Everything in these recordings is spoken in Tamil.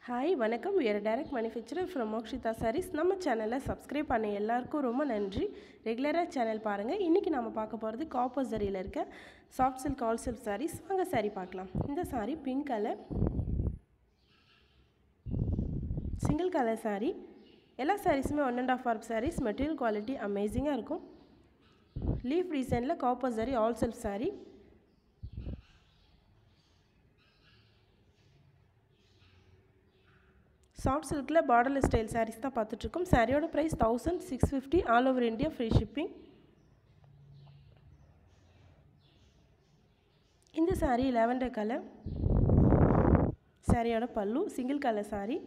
ஹாய் வணக்கம் வேறு direct manufacturer from Mokshitha saris நம்ம சேனலை சப்ஸ்கிரைப் பண்ண எல்லாருக்கும் ரொம்ப நன்றி ரெகுலராக சேனல் பாருங்கள் இன்றைக்கி நம்ம பார்க்க போகிறது காப்பர் சரியில் இருக்க soft silk all silk saris வாங்க சாரீ பார்க்கலாம் இந்த sari pink colour single colour sari எல்லா சாரீஸுமே ஒன் அண்ட் ஆஃப் ஆர்ப் சாரீஸ் மெட்டீரியல் குவாலிட்டி அமேசிங்காக இருக்கும் லீஃப் டிசைனில் copper sari all silk sari soft சில்கில் பார்டர்லெஸ் ஸ்டைல் சாரீஸ் தான் பார்த்துட்ருக்கோம் சாரியோட price thousand six fifty all over India free shipping இந்த சாரீ லெவண்டர் கலர் சாரியோட பல்லு சிங்கிள் கலர் சாரீ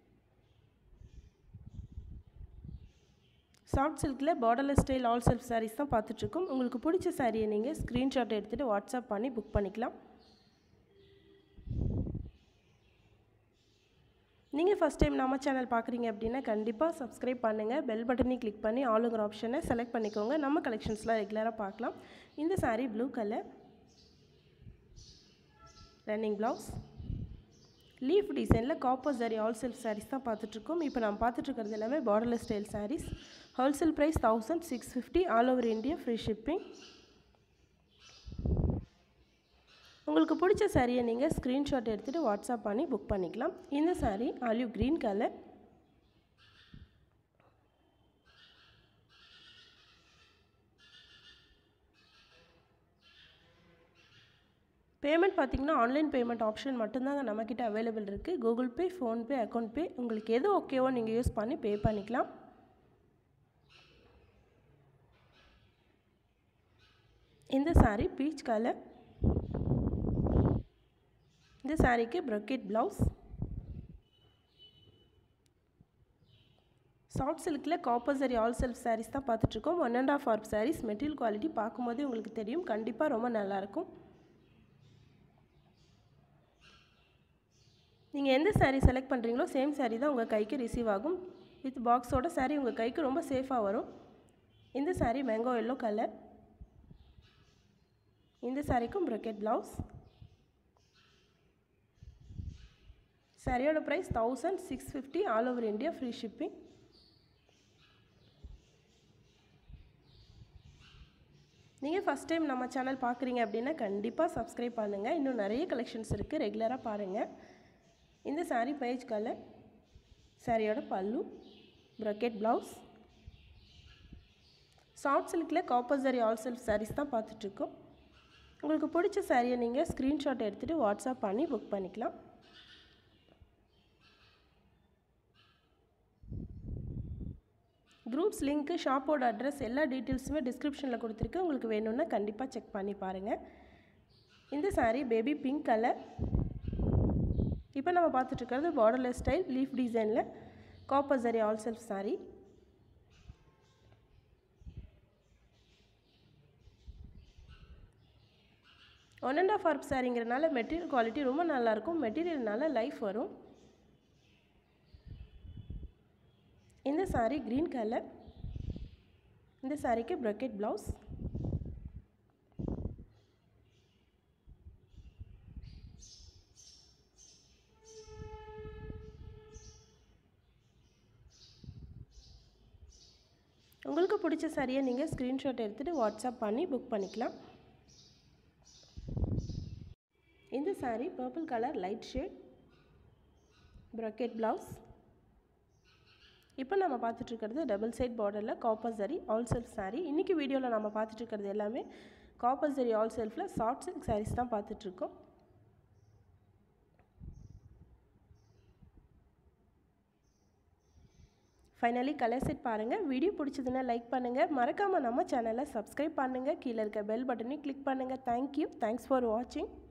சாஃப்ட் சில்கில் borderless style all self saris தான் பார்த்துட்ருக்கோம் உங்களுக்கு பிடிச்ச சாரியை நீங்கள் ஸ்க்ரீன்ஷாட் எடுத்துகிட்டு வாட்ஸ்அப் பண்ணி புக் பண்ணிக்கலாம் நீங்கள் ஃபஸ்ட் டைம் நம்ம சேனல் பார்க்குறீங்க அப்படின்னா கண்டிப்பாக சப்ஸ்கிரைப் பண்ணுங்கள் பெல் பட்டனையும் கிளிக் பண்ணி ஆளுங்கிற ஆப்ஷனை செலக்ட் பண்ணிக்கோங்க நம்ம கலெக்ஷன்ஸ்லாம் ரெகுலராக பார்க்கலாம் இந்த sari blue colour running blouse leaf டிசைனில் copper sari all self saris தான் பார்த்துட்ருக்கோம் இப்போ நம்ம பார்த்துட்ருக்கிறது எல்லாமே borderless style saris wholesale price thousand six fifty all over India free shipping உங்களுக்கு பிடிச்ச சாரியை நீங்கள் ஸ்க்ரீன்ஷாட் எடுத்துகிட்டு வாட்ஸ்அப் பண்ணி புக் பண்ணிக்கலாம் இந்த sari olive green colour payment பார்த்திங்கன்னா ஆன்லைன் பேமெண்ட் ஆப்ஷன் மட்டும்தாங்க நம்மக்கிட்ட அவைலபிள் இருக்குது Google Pay PhonePe account pay உங்களுக்கு எது ஓகேவோ நீங்கள் யூஸ் பண்ணி பே பண்ணிக்கலாம் இந்த சாரீ பீச் கலர் இந்த சாரீக்கு ப்ரொக்கெட் ப்ளவுஸ் சாஃப்ட் சில்கில் காப்பர் சரி ஆல் செல்ஃப் சாரீஸ் தான் பார்த்துட்ருக்கோம் ஒன் அண்ட் ஆஃப் ஆர்ப் சாரீஸ் மெட்டீரியல் குவாலிட்டி பார்க்கும்போதே உங்களுக்கு தெரியும் கண்டிப்பாக ரொம்ப நல்லாயிருக்கும் நீங்கள் எந்த சாரீ செலக்ட் பண்ணுறீங்களோ சேம் சாரீ தான் உங்கள் கைக்கு ரிசீவ் ஆகும் வித் பாக்ஸோட சாரீ உங்கள் கைக்கு ரொம்ப சேஃபாக வரும் இந்த சாரீ மேங்கோ எல்லோ கலர் இந்த சாரீக்கும் ப்ரொக்கெட் ப்ளவுஸ் சாரியோட price thousand six fifty all over India free shipping நீங்கள் ஃபஸ்ட் டைம் நம்ம சேனல் பார்க்குறீங்க அப்படின்னா கண்டிப்பாக சப்ஸ்கிரைப் பண்ணுங்கள் இன்னும் நிறைய கலெக்ஷன்ஸ் இருக்குது ரெகுலராக பாருங்கள் இந்த சாரீ பேஜ் கலர் சாரியோட பல்லு ப்ரக்கெட் ப்ளவுஸ் சாஃப்ட் சில்கில் copper sari all self saris தான் பார்த்துட்ருக்கோம் உங்களுக்கு பிடிச்ச சாரியை நீங்கள் ஸ்க்ரீன்ஷாட் எடுத்துகிட்டு வாட்ஸ்அப் பண்ணி புக் பண்ணிக்கலாம் குரூப்ஸ் லிங்க்கு ஷாப்போட அட்ரஸ் எல்லா டீட்டெயில்ஸுமே டிஸ்கிரிப்ஷனில் கொடுத்துருக்கு உங்களுக்கு வேணும்னா கண்டிப்பாக செக் பண்ணி பாருங்கள் இந்த சாரீ பேபி பிங்க் கலர் இப்போ நம்ம பார்த்துட்ருக்கிறது பார்டர்லெஸ் ஸ்டைல் லீஃப் டிசைனில் காப்பர் சரி all self sari one and half ஆர்ப் சாரிங்கிறனால மெட்டீரியல் குவாலிட்டி ரொம்ப நல்லாயிருக்கும் மெட்டீரியல்னால லைஃப் வரும் இந்த சாரீ க்ரீன் கலர் இந்த சாரீக்கு ப்ரக்கெட் ப்ளவுஸ் உங்களுக்கு பிடிச்ச சாரியை நீங்கள் ஸ்க்ரீன்ஷாட் எடுத்துகிட்டு வாட்ஸ்அப் பண்ணி புக் பண்ணிக்கலாம் இந்த sari purple colour light shade ப்ரக்கெட் ப்ளவுஸ் இப்போ நம்ம பார்த்துட்ருக்கிறது டபுள் சைட் பார்டரில் காப்பர் சரி ஆல் செல்ஃப் சாரீ இன்றைக்கி வீடியோவில் நம்ம பார்த்துட்ருக்கிறது எல்லாமே காப்பர் சரி ஆல் செல்ஃபில் சாஃப்ட் சில்க் சாரீஸ் தான் பார்த்துட்ருக்கோம் ஃபைனலி கலர் செட் பாருங்கள் வீடியோ பிடிச்சதுன்னா லைக் பண்ணுங்கள் மறக்காமல் நம்ம சேனலை சப்ஸ்கிரைப் பண்ணுங்கள் கீழே இருக்க பெல் பட்டனையும் கிளிக் பண்ணுங்கள் தேங்க்யூ தேங்க்ஸ் ஃபார் வாட்சிங்